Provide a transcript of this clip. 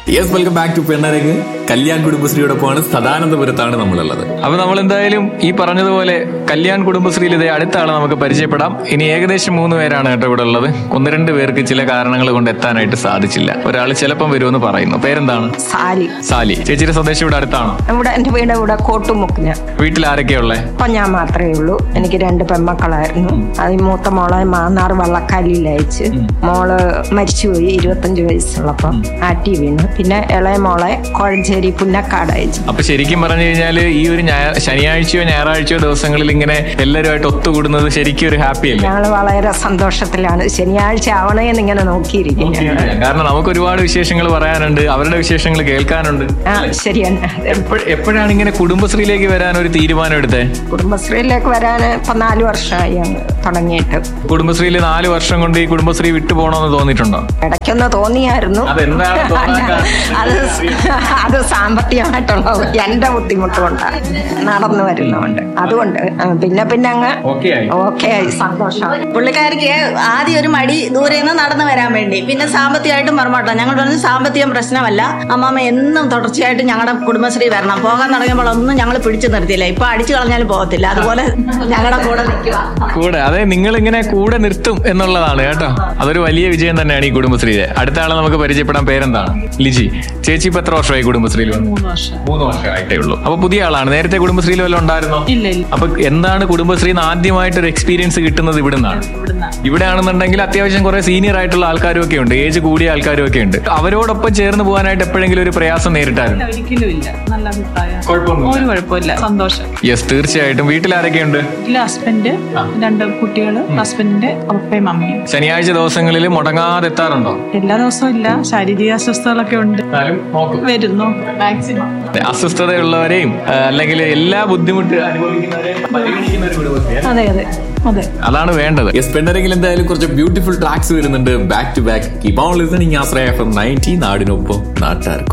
Yes welcome back to Pennarangu Kalyan കുടുംബശ്രീയോടൊപ്പമാണ് സദാനന്ദപുരത്താണ് നമ്മളുള്ളത് അപ്പൊ നമ്മൾ എന്തായാലും ഈ പറഞ്ഞതുപോലെ കല്യാൺ കുടുംബശ്രീയിൽ ഇതേ അടുത്ത ആളെ നമുക്ക് പരിചയപ്പെടാം ഇനി ഏകദേശം മൂന്ന് പേരാണ് കേട്ടോ ഇവിടെ ഉള്ളത് ഒന്ന് രണ്ട് പേർക്ക് ചില കാരണങ്ങൾ കൊണ്ട് എത്താനായിട്ട് സാധിച്ചില്ല ഒരാൾ ചിലപ്പം വരുമെന്ന് പറയുന്നു പേരെന്താണ് സാലി സാലി ചേച്ചിയുടെ സ്വദേശം ഇവിടെ അടുത്താണോ ഇവിടെ എൻ്റെ വീട് ഇവിടെ കോട്ടുമുക്കിന് വീട്ടിൽ ആരൊക്കെയുള്ളേ അപ്പൊ ഞാൻ മാത്രമേ ഉള്ളൂ എനിക്ക് രണ്ട് പെൺമക്കളായിരുന്നു അത് ഈ മൂത്ത മോളെ മാന്നാർ വള്ളക്കാലിൽ അയച്ച് മോള് മരിച്ചുപോയി ഇരുപത്തഞ്ച് വയസ്സുള്ളപ്പം ആറ്റി വീണു പിന്നെ ഇളയ മോളെ കോഴഞ്ചേരി പുന്നക്കാട് അയച്ചു അപ്പൊ ശരിക്കും പറഞ്ഞു കഴിഞ്ഞാല് ഈ ഒരു ഞായ- ശനിയാഴ്ചയോ ഞായറാഴ്ചയോ ദിവസങ്ങളിൽ ഇങ്ങനെ എല്ലാവരുമായിട്ട് ഒത്തുകൂടുന്നത് ശരിക്കും ഒരു ഹാപ്പി അല്ലേ ഞങ്ങൾ വളരെ സന്തോഷത്തിലാണ് ശനിയാഴ്ച ആവണേന്ന് ഇങ്ങനെ നോക്കിയിരിക്കും ഞങ്ങൾ കാരണം നമുക്ക് ഒരുപാട് വിശേഷങ്ങൾ പറയാനുണ്ട് അവരുടെ വിശേഷങ്ങൾ കേൾക്കാനുണ്ട് ആ ശരിയാണ് അതെ. എപ്പഴ- എപ്പോഴാണ് ഇങ്ങനെ കുടുംബശ്രീയിലേക്ക് വരാൻ ഒരു തീരുമാനം എടുത്തേ കുടുംബശ്രീയിലേക്ക് വരാൻ ഇപ്പൊ നാല് വർഷമായി അങ്ങ് തുടങ്ങിയിട്ട് കുടുംബശ്രീയിൽ നാല് വർഷം കൊണ്ട് ഈ കുടുംബശ്രീ വിട്ടു പോകണമെന്ന് തോന്നിയിട്ടുണ്ടോ ഇടയ്ക്കൊന്ന് തോന്നിയായിരുന്നു അതെന്താണ് തോന്നാൻ കാരണം? അത് അത് സാമ്പത്തികമായിട്ടുള്ള എന്റെ ബുദ്ധിമുട്ട് കൊണ്ടാണ് നടന്നു വരുന്നതുകൊണ്ട് അതുകൊണ്ട് ആ, പിന്നെ പിന്നെ അങ്ങ് ഓക്കെ ആയി ഓക്കെ ആയി സന്തോഷം പുള്ളിക്കാരിക്ക് ആദ്യം ഒരു മടി ദൂരെ നിന്ന് നടന്നു വരാൻ വേണ്ടി പിന്നെ സാമ്പത്തികമായിട്ടും മറമാട്ടം ഞങ്ങൾ പറഞ്ഞു സാമ്പത്തികം പ്രശ്നമല്ല അമ്മാമ്മ എന്നും തുടർച്ചയായിട്ട് ഞങ്ങളുടെ കുടുംബശ്രീ വരണം പോകാൻ തുടങ്ങിയപ്പോൾ ഒന്നും ഞങ്ങൾ പിടിച്ചു നിർത്തിയില്ല ഇപ്പൊ അടിച്ചു കളഞ്ഞാലും പോകത്തില്ല അതുപോലെ ഞങ്ങളുടെ കൂടെ നിൽക്കുക കൂടെ അതെ നിങ്ങൾ ഇങ്ങനെ കൂടെ നിർത്തും എന്നുള്ളതാണ് കേട്ടോ അതൊരു വലിയ വിജയം തന്നെയാണ് ഈ കുടുംബശ്രീയിലെ അടുത്ത ആളെ നമുക്ക് പരിചയപ്പെടാൻ പേരെന്താണ് ലിജി ചേച്ചി ഇപ്പൊ എത്ര വർഷമായി കുടുംബശ്രീയിൽ വന്നു? മൂന്ന് വർഷം മൂന്ന് വർഷമായിട്ടേ ഉള്ളൂ അപ്പൊ പുതിയ ആളാണ് നേരത്തെ കുടുംബശ്രീയിൽ വല്ലതും ഉണ്ടായിരുന്നോ ഇല്ല ഇല്ല അപ്പൊ എന്താണ് കുടുംബശ്രീന്ന് ആദ്യമായിട്ട് ഒരു എക്സ്പീരിയൻസ് കിട്ടുന്നത് ഇവിടുന്നാണ് ഇവിടുന്ന് ഇവിടെ ആണെന്നുണ്ടെങ്കിൽ അത്യാവശ്യം കുറെ സീനിയർ ആയിട്ടുള്ള ആൾക്കാരും ഒക്കെ ഉണ്ട് ഏജ് കൂടിയ ആൾക്കാരും ഒക്കെ ഉണ്ട് അവരോടൊപ്പം ചേർന്ന് പോകാനായിട്ട് എപ്പോഴെങ്കിലും ഒരു പ്രയാസം നേരിട്ടായിരുന്നു ഒരിക്കലും ഇല്ല നല്ല അഭിപ്രായം കുഴപ്പമൊന്നുമില്ല. ഒരു കുഴപ്പമില്ല സന്തോഷം യെസ് തീർച്ചയായിട്ടും വീട്ടിൽ ആരൊക്കെയുണ്ട് വീട്ടിലെ ഹസ്ബൻഡ് രണ്ട് കുട്ടികള് ഹസ്ബൻഡിന്റെ പപ്പയും മമ്മിയും ശനിയാഴ്ച ദിവസങ്ങളിൽ മുടങ്ങാതെ എത്താറുണ്ടോ എല്ലാ ദിവസവും ഇല്ല ശാരീരിക അസ്വസ്ഥതകളൊക്കെ ഉണ്ട് എന്നാലും നോക്കും വരുന്നു മാക്സിമം അസ്വസ്ഥതയുള്ളവരെയും ആ, അല്ലെങ്കിൽ എല്ലാ ബുദ്ധിമുട്ട് അനുഭവിക്കുന്നവരെയും പരിഗണിക്കുന്ന ഒരു കുടുംബശ്രീ അതെ അതെ അതെ അതാണ് വേണ്ടത് യെസ് പെണ്ണരങ്ങിൽ എന്തായാലും കുറച്ച് ബ്യൂട്ടിഫുൾ ട്രാക്സ് വരുന്നുണ്ട് back to back keep on listening Ashraya FM ninety നയൻറ്റി നാടിനൊപ്പം നാട്ടാർക്കും